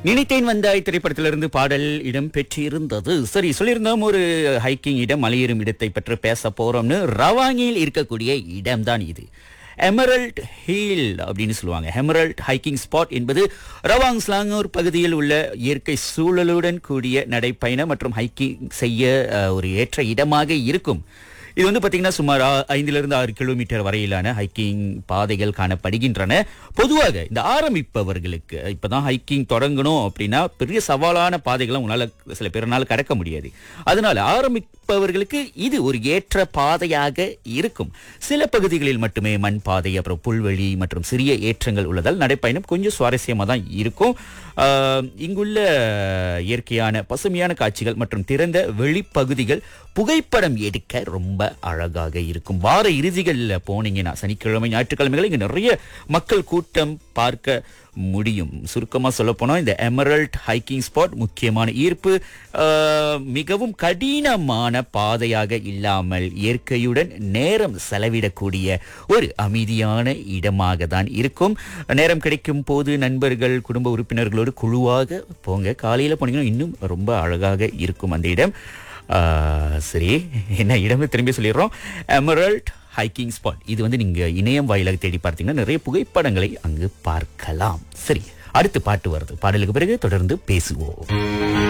நினைத்தேன் வந்தாய் திரைப்படத்திலிருந்து பாடல் இடம் பெற்றிருந்தது சரி சொல்லியிருந்தோம் ஒரு ஹைக்கிங் இடம் மலையேறும் இடத்தை பற்றி பேச போறோம்னு ரவாங்கியில் இருக்கக்கூடிய இடம்தான் இது எமரல்ட் ஹீல் அப்படின்னு சொல்லுவாங்க எமரல்ட் ஹைக்கிங் ஸ்பாட் என்பது ரவாங் ஸ்லாங்கூர் பகுதியில் உள்ள இயற்கை சூழலுடன் கூடிய நடைப்பயணம் மற்றும் ஹைக்கிங் செய்ய அஹ், ஒரு ஏற்ற இடமாக இருக்கும் இது வந்து பாத்தீங்கன்னா சுமார் ஆ- ஐந்திலிருந்து ஆறு கிலோமீட்டர் வரையிலான ஹைக்கிங் பாதைகள் காணப்படுகின்றன பொதுவாக இந்த ஆரம்பிப்பவர்களுக்கு இப்பதான் ஹைக்கிங் தொடங்கணும் அப்படின்னா பெரிய சவாலான பாதைகளை உங்களால சில பேர்னால கடக்க முடியாது அதனால ஆரம்பிப்பவர்களுக்கு இது ஒரு ஏற்ற பாதையாக இருக்கும் சில பகுதிகளில் மட்டுமே மண் பாதை அப்புறம் புல்வெளி மற்றும் சிறிய ஏற்றங்கள் உள்ளதால் நடைப்பயணம் கொஞ்சம் சுவாரஸ்யமா தான் இருக்கும் ஆஹ், இங்குள்ள இயற்கையான பசுமையான காட்சிகள் மற்றும் திறந்த வெளிப்பகுதிகள் புகைப்படம் எடுக்க ரொம்ப அழகாக இருக்கும் வார இறுதிகளில் போனீங்கன்னா சனிக்கிழமை ஞாயிற்றுக்கிழமைகள் இங்க நிறைய மக்கள் கூட்டம் பார்க்க முடியும் சுருக்கமா சொல்ல போனா இந்த எமரல்ட் ஹைக்கிங் ஸ்பாட் முக்கியமான ஈர்ப்பு ஆஹ், மிகவும் கடினமான பாதையாக இல்லாமல் இயற்கையுடன் நேரம் செலவிடக்கூடிய ஒரு அமைதியான இடமாக தான் இருக்கும் நேரம் கிடைக்கும் போது நண்பர்கள் குடும்ப உறுப்பினர்களோடு குழுவாக போங்க காலையில போனீங்கன்னா இன்னும் ரொம்ப அழகாக இருக்கும் அந்த இடம் ஆஹ், சரி என்ன இடம்னு திரும்பி சொல்லிடுறோம் எமரல்ட் ஹைக்கிங் ஸ்பாட் இது வந்து நீங்க இணையம் வாயிலாக தேடி பார்த்தீங்கன்னா நிறைய புகைப்படங்களை அங்கு பார்க்கலாம் சரி அடுத்து பாட்டு வருது பாடலுக்கு பிறகு தொடர்ந்து பேசுவோம்